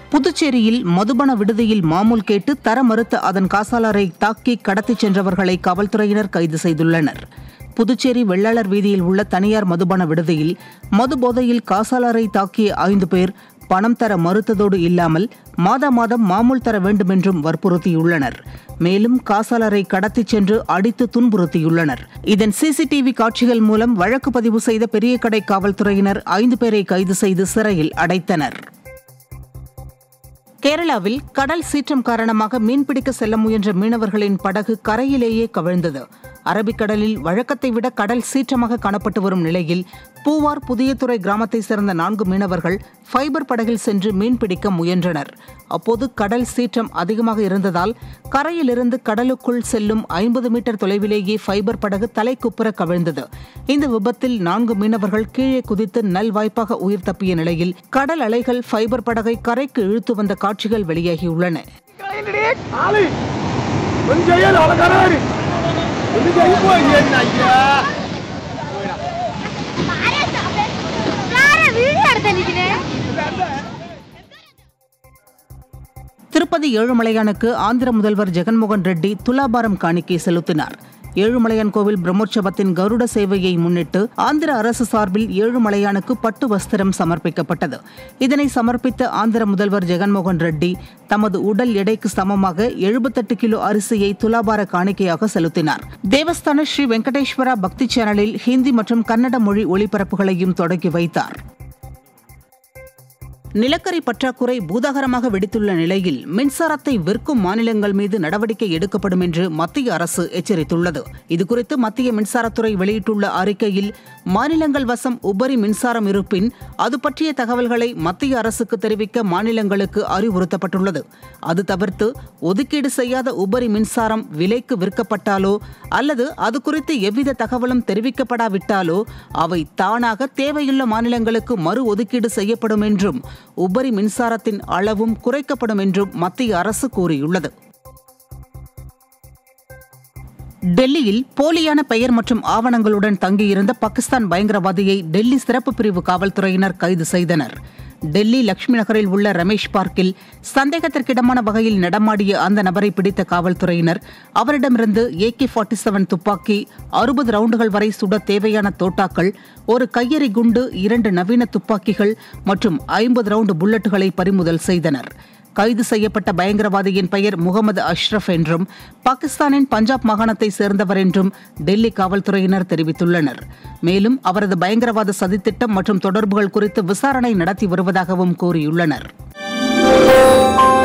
புதுச்சேரியில் மதுபன விடுதியில் மாமூல் கேட்டு தர மறுத்த அதன் காசாளரை தாக்கி கடத்திச் சென்றவர்களை காவல்துறையினர் கைது செய்துள்ளனர் புதுச்சேரி வெள்ளாளர் வீதியில் உள்ள தனியார் மதுபான விடுதியில் மது போதையில் காசாளரை தாக்கிய ஐந்து பேர் பணம் தர மறுத்ததோடு இல்லாமல் மாதா மாதம் மாமூல் தர வேண்டுமென்றும் வற்புறுத்தியுள்ளனர் மேலும் காசாளரை கடத்திச் சென்று அடித்து துன்புறுத்தியுள்ளனர் இதன் சிசிடிவி காட்சிகள் மூலம் வழக்கு பதிவு செய்த பெரிய கடை காவல்துறையினர் ஐந்து பேரை கைது செய்து சிறையில் அடைத்தனர் கேரளாவில் கடல் சீற்றம் காரணமாக மீன்பிடிக்க செல்ல முயன்ற மீனவர்களின் படகு கரையிலேயே கவிழ்ந்தது அரபிக்கடலில் வழக்கத்தை விட கடல் சீற்றமாக காணப்பட்டு வரும் நிலையில் பூவார் புதியதுறை கிராமத்தைச் சேர்ந்த நான்கு மீனவர்கள் ஃபைபர் படகில் சென்று மீன்பிடிக்க முயன்றனர் அப்போது கடல் சீற்றம் அதிகமாக இருந்ததால் கரையிலிருந்து கடலுக்குள் செல்லும் ஐம்பது மீட்டர் தொலைவிலேயே ஃபைபர் படகு தலைக்குப்புற கவிழ்ந்தது இந்த விபத்தில் நான்கு மீனவர்கள் கீழே குதித்து நல்வாய்ப்பாக உயிர் தப்பிய நிலையில் கடல் அலைகள் ஃபைபர் படகை கரைக்கு இழுத்து வந்த காட்சிகள் வெளியாகியுள்ளன ஆளு கொஞ்சம் ஏழு அழகானாரு கொஞ்சம் ஐயோ ஐயா வீடியோ எடுத்து திருப்பதி ஏழுமலையானுக்கு ஆந்திர முதல்வர் ஜெகன்மோகன் ரெட்டி துலாபாரம் காணிக்கை செலுத்தினார் ஏழுமலையான் கோவில் பிரம்மோற்சவத்தின் கருட சேவையை முன்னிட்டு ஆந்திர அரசு சார்பில் ஏழுமலையானுக்கு பட்டு வஸ்திரம் சமர்ப்பிக்கப்பட்டது இதனை சமர்ப்பித்த ஆந்திர முதல்வர் ஜெகன்மோகன் ரெட்டி தமது உடல் எடைக்கு சமமாக எழுபத்தெட்டு கிலோ அரிசியை துலாபார காணிக்கையாக செலுத்தினார் தேவஸ்தான ஸ்ரீ வெங்கடேஸ்வரா பக்தி சேனலில் ஹிந்தி மற்றும் கன்னட மொழி ஒளிபரப்புகளையும் தொடங்கி வைத்தார் நிலக்கரி பற்றாக்குறை பூதாகரமாக வெடித்துள்ள நிலையில் மின்சாரத்தை விற்கும் மாநிலங்கள் மீது நடவடிக்கை எடுக்கப்படும் என்று மத்திய அரசு எச்சரித்துள்ளது இதுகுறித்து மத்திய மின்சாரத்துறை வெளியிட்டுள்ள அறிக்கையில் மாநிலங்கள் வசம் உபரி மின்சாரம் இருப்பின் அது பற்றிய தகவல்களை மத்திய அரசுக்கு தெரிவிக்க மாநிலங்களுக்கு அறிவுறுத்தப்பட்டுள்ளது அது தவிர்த்து ஒதுக்கீடு செய்யாத உபரி மின்சாரம் விலைக்கு விற்கப்பட்டாலோ அல்லது அது குறித்து எவ்வித தகவலும் தெரிவிக்கப்படாவிட்டாலோ அவை தானாக தேவையுள்ள மாநிலங்களுக்கு மறு ஒதுக்கீடு செய்யப்படும் என்றும் உபரி மின்சாரத்தின் அளவும் குறைக்கப்படும் என்றும் மத்திய அரசு கூறியுள்ளது டெல்லியில் போலியான பெயர் மற்றும் ஆவணங்களுடன் தங்கியிருந்த பாகிஸ்தான் பயங்கரவாதியை டெல்லி சிறப்பு பிரிவு காவல்துறையினர் கைது செய்தனர் டெல்லி லட்சுமி நகரில் உள்ள ரமேஷ் பார்க்கில் சந்தேகத்திற்கிடமான வகையில் நடமாடிய அந்த நபரை பிடித்த காவல்துறையினர் அவரிடமிருந்து ஏகே ஃபார்ட்டி செவன் துப்பாக்கி அறுபது ரவுண்டுகள் வரை சுட தேவையான தோட்டாக்கள் ஒரு கையெறி குண்டு இரண்டு நவீன துப்பாக்கிகள் மற்றும் ஐம்பது ரவுண்டு புல்லட்டுகளை பறிமுதல் செய்தனர் கைது செய்யப்பட்ட பயங்கரவாதியின் பெயர் முகமது அஷ்ரப் என்றும் பாகிஸ்தானின் பஞ்சாப் மாகாணத்தை சேர்ந்தவர் என்றும் டெல்லி காவல்துறையினர் தெரிவித்துள்ளனர் மேலும் அவரது பயங்கரவாத சதித்திட்டம் மற்றும் தொடர்புகள் குறித்து விசாரணை நடத்தி வருவதாகவும் கூறியுள்ளனர்